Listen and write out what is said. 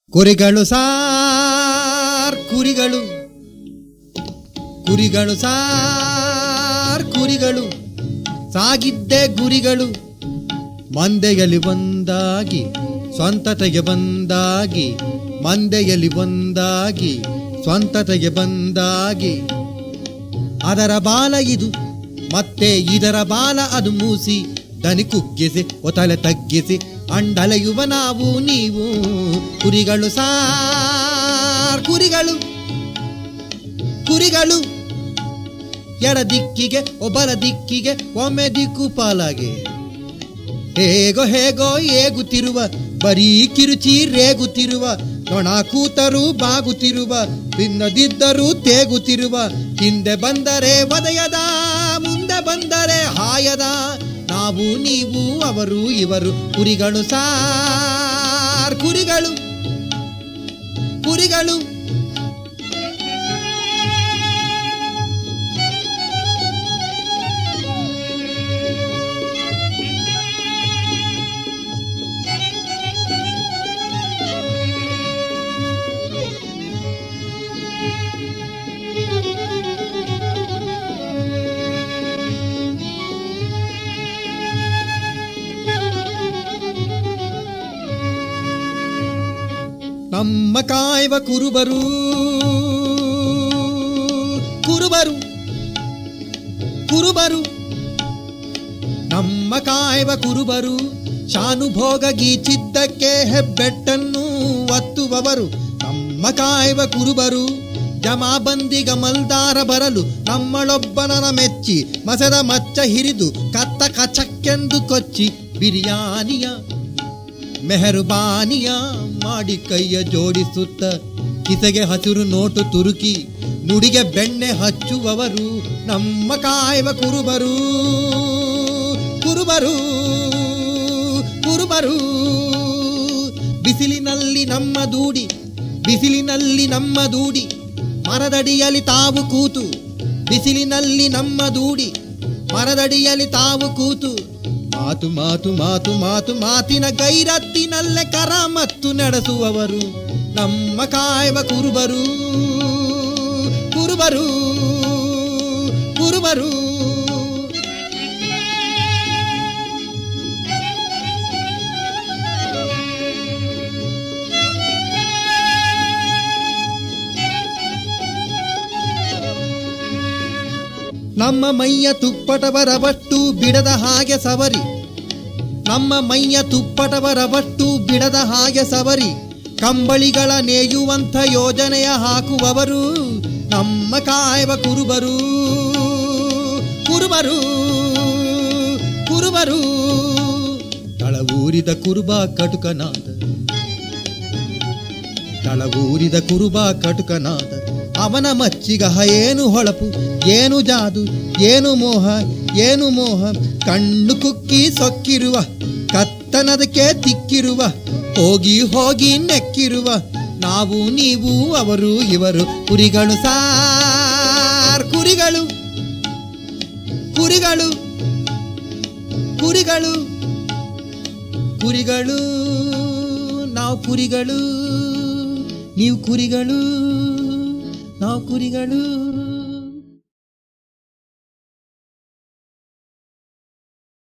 ಕುರಿಗಳು ಸಾರ್ ಕುರಿಗಳು ಕುರಿಗಳು ಸಾರ್ ಕುರಿಗಳು ಸಾಗಿದ್ದೆ ಗುರಿಗಳು ಮಂದೆಯಲ್ಲಿ ಒಂದಾಗಿ ಸ್ವಂತತೆಗೆ ಬಂದಾಗಿ ಮಂದೆಯಲ್ಲಿ ಒಂದಾಗಿ ಸ್ವಂತತೆಗೆ ಬಂದಾಗಿ ಅದರ ಬಾಲ ಇದು ಮತ್ತೆ ಇದರ ಬಾಲ ಅದು ಮೂಸಿ ದನಿ ಕುಗ್ಗಿಸಿ ಒತಲೆ ತಗ್ಗಿಸಿ ಅಂಡಲೆಯುವ ನಾವು ನೀವು ಕುರಿಗಳು ಸಾರ್ ಕುರಿಗಳು ಕುರಿಗಳು ಎಡ ದಿಕ್ಕಿಗೆ ಒಬ್ಬರ ದಿಕ್ಕಿಗೆ ಒಮ್ಮೆ ದಿಕ್ಕು ಪಾಲಾಗೆ ಹೇಗೋ ಹೇಗೋ ಏಗುತ್ತಿರುವ ಬರೀ ಕಿರುಚಿ ರೇಗುತ್ತಿರುವ ನೊಣ ಕೂತರೂ ಬಾಗುತ್ತಿರುವ ತಿನ್ನದಿದ್ದರೂ ತೇಗುತ್ತಿರುವ ಹಿಂದೆ ಬಂದರೆ ವದಯದ ಮುಂದೆ ಬಂದರೆ ಹಾಯದ ನಾವು ನೀವು ಅವರು ಇವರು ಕುರಿಗಳು ಸಾರ್ ಕುರಿಗಳು ಕುರಿಗಳು ನಮ್ಮ ಕಾಯುವ ಕುರುಬರು ಕುರುಬರು ಕುರುಬರು ನಮ್ಮ ಕಾಯುವ ಕುರುಬರು ಶಾನುಭೋಗ ಗೀಚಿದ್ದಕ್ಕೆ ಹೆಬ್ಬೆಟ್ಟನ್ನು ಒತ್ತುವವರು ನಮ್ಮ ಕಾಯುವ ಕುರುಬರು ಜಮಾಬಂದಿಗ ಮಲ್ದಾರ ಬರಲು ನಮ್ಮಳೊಬ್ಬನನ ಮೆಚ್ಚಿ ಮಸದ ಮಚ್ಚ ಹಿರಿದು ಕತ್ತ ಕಚಕ್ಕೆಂದು ಕೊಚ್ಚಿ ಬಿರಿಯಾನಿಯ ಮೆಹರುಬಾನಿಯ ಮಾಡಿ ಕೈಯ ಜೋಡಿಸುತ್ತ ಕಿಸೆಗೆ ಹಸಿರು ನೋಟು ತುರುಕಿ ನುಡಿಗೆ ಬೆಣ್ಣೆ ಹಚ್ಚುವವರು ನಮ್ಮ ಕಾಯುವ ಕುರುಬರು ಕುರುಬರು ಕುರುಬರು ಬಿಸಿಲಿನಲ್ಲಿ ನಮ್ಮ ದೂಡಿ ಬಿಸಿಲಿನಲ್ಲಿ ನಮ್ಮ ದೂಡಿ ಮರದಡಿಯಲ್ಲಿ ತಾವು ಕೂತು ಬಿಸಿಲಿನಲ್ಲಿ ನಮ್ಮ ದೂಡಿ ಮರದಡಿಯಲ್ಲಿ ತಾವು ಕೂತು ಮಾತು ಮಾತು ಮಾತು ಮಾತು ಮಾತಿನ ಗೈರತ್ತಿನಲ್ಲೇ ಕರ ಮತ್ತು ನಡೆಸುವವರು ನಮ್ಮ ಕಾಯುವ ಕುರುಬರು ಕುರುಬರು ಕುರುಬರು ನಮ್ಮ ಮೈಯ ತುಪ್ಪಟವರ ಬಟ್ಟು ಬಿಡದ ಹಾಗೆ ಸವರಿ ನಮ್ಮ ಮೈಯ ತುಪ್ಪಟವರ ಬಟ್ಟು ಬಿಡದ ಹಾಗೆ ಸವರಿ ಕಂಬಳಿಗಳ ನೇಯುವಂಥ ಯೋಜನೆಯ ಹಾಕುವವರು ನಮ್ಮ ಕಾಯುವ ಕುರುಬರು ಕುರುಬರು ಕುರುಬರು ತಳವೂರಿದ ಕುರುಬ ಕಟುಕನಾದ ತಳವೂರಿದ ಕುರುಬ ಕಟುಕನಾದ ಅವನ ಮಚ್ಚಿಗಹ ಏನು ಹೊಳಪು ಏನು ಜಾದು ಏನು ಮೋಹ ಏನು ಮೋಹ ಕಣ್ಣು ಕುಕ್ಕಿ ಸೊಕ್ಕಿರುವ ಕತ್ತನದಕ್ಕೆ ತಿಕ್ಕಿರುವ ಹೋಗಿ ಹೋಗಿ ನೆಕ್ಕಿರುವ ನಾವು ನೀವು ಅವರು ಇವರು ಕುರಿಗಳು ಸಾರ್ ಕುರಿಗಳು ಕುರಿಗಳು ಕುರಿಗಳು ಕುರಿಗಳು ನಾವು ಕುರಿಗಳು ನೀವು ಕುರಿಗಳು ನಾವು ಕುರಿಗಳು